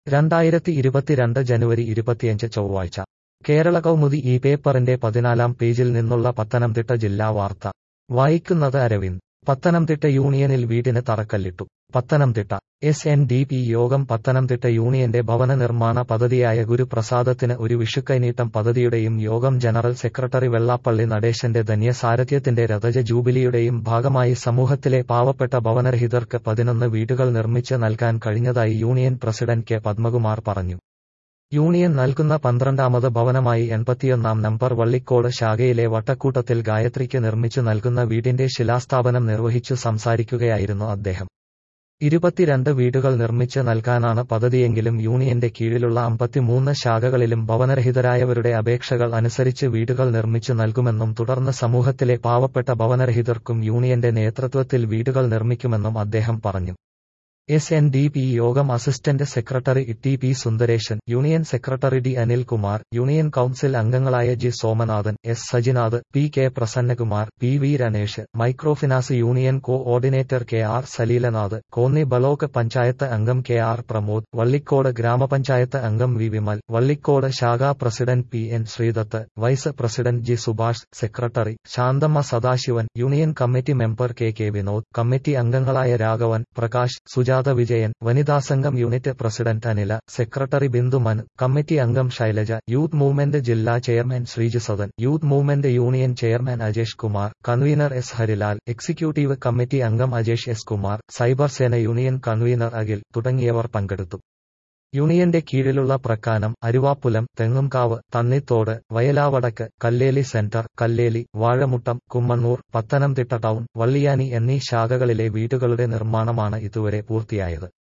രണ്ടായിരത്തി ഇരുപത്തിരണ്ട് ജനുവരി ഇരുപത്തിയഞ്ച് ചൊവ്വാഴ്ച കേരള കൗമുദി ഈ പേപ്പറിന്റെ പതിനാലാം പേജിൽ നിന്നുള്ള പത്തനംതിട്ട ജില്ലാ വാർത്ത വായിക്കുന്നത് അരവിന്ദ് പത്തനംതിട്ട യൂണിയനിൽ വീടിന് തറക്കല്ലിട്ടു Pathanamthitta S N D P യോഗം പത്തനംതിട്ട യൂണിയന്റെ ഭവന നിർമ്മാണ പദ്ധതിയായ ഗുരുപ്രസാദത്തിന് ഒരു വിഷുക്കൈനീട്ടം പദ്ധതിയുടെയും യോഗം ജനറൽ സെക്രട്ടറി വെള്ളാപ്പള്ളി നടേശന്റെ ധന്യസാരഥ്യത്തിന്റെ രഥജ ജൂബിലിയുടെയും ഭാഗമായി സമൂഹത്തിലെ പാവപ്പെട്ട ഭവനരഹിതർക്ക് പതിനൊന്ന് വീടുകൾ നിർമ്മിച്ച് നൽകാൻ കഴിഞ്ഞതായി യൂണിയൻ പ്രസിഡന്റ് കെ പത്മകുമാർ പറഞ്ഞു യൂണിയൻ നൽകുന്ന പന്ത്രണ്ടാമത് ഭവനമായി എൺപത്തിയൊന്നാം നമ്പർ വള്ളിക്കോട് ശാഖയിലെ വട്ടക്കൂട്ടത്തിൽ ഗായത്രിക്ക് നിർമ്മിച്ചു നൽകുന്ന വീടിന്റെ ശിലാസ്ഥാപനം നിർവഹിച്ചു സംസാരിക്കുകയായിരുന്നു അദ്ദേഹം ഇരുപത്തിരണ്ട് വീടുകൾ നിർമ്മിച്ച് നൽകാനാണ് പദ്ധതിയെങ്കിലും യൂണിയന്റെ കീഴിലുള്ള അമ്പത്തിമൂന്ന് ശാഖകളിലും ഭവനരഹിതരായവരുടെ അപേക്ഷകൾ അനുസരിച്ച് വീടുകൾ നിർമ്മിച്ചു നൽകുമെന്നും തുടർന്ന് സമൂഹത്തിലെ പാവപ്പെട്ട ഭവനരഹിതർക്കും യൂണിയന്റെ നേതൃത്വത്തിൽ വീടുകൾ നിർമ്മിക്കുമെന്നും അദ്ദേഹം പറഞ്ഞു എസ് എൻ ഡി പി യോഗം assistant secretary T P Sundaresan union secretary D Anilkumar union council അംഗങ്ങളായ G Somanathan S Sajinath P K Prasannakumar P V Ranesh microfinance union coordinator K R Saleelanath Konni block panchayat അംഗം കെ ആർ പ്രമോദ് വള്ളിക്കോട് ഗ്രാമപഞ്ചായത്ത് അംഗം വി വിമൽ വള്ളിക്കോട് ശാഖാ president P N Sreedath vice president G Subhash secretary Santhamma Sadasivan union committee member K K Vinod committee അംഗങ്ങളായ രാഘവൻ പ്രകാശ് സുജാത വിജയൻ വനിതാ സംഘം unit president Anila secretary Bindu Manu committee അംഗം Shailaja youth movement ജില്ലാ chairman Sreeju Sadan youth movement union chairman Ajesh Kumar convener S Harilal executive committee അംഗം Ajesh S Kumar cyber Sena union convener Akhil തുടങ്ങിയവർ പങ്കെടുത്തു യൂണിയന്റെ കീഴിലുള്ള പ്രക്കാനം അരുവാപ്പുലം തെങ്ങുംകാവ് തണ്ണിത്തോട് വയലാവടക്ക് കല്ലേലി സെന്റർ കല്ലേലി വാഴമുട്ടം കുമ്മണ്ണൂർ പത്തനംതിട്ട ടൗൺ വള്ളിയാനി എന്നീ ശാഖകളിലെ വീടുകളുടെ നിർമ്മാണമാണ് ഇതുവരെ പൂർത്തിയായത്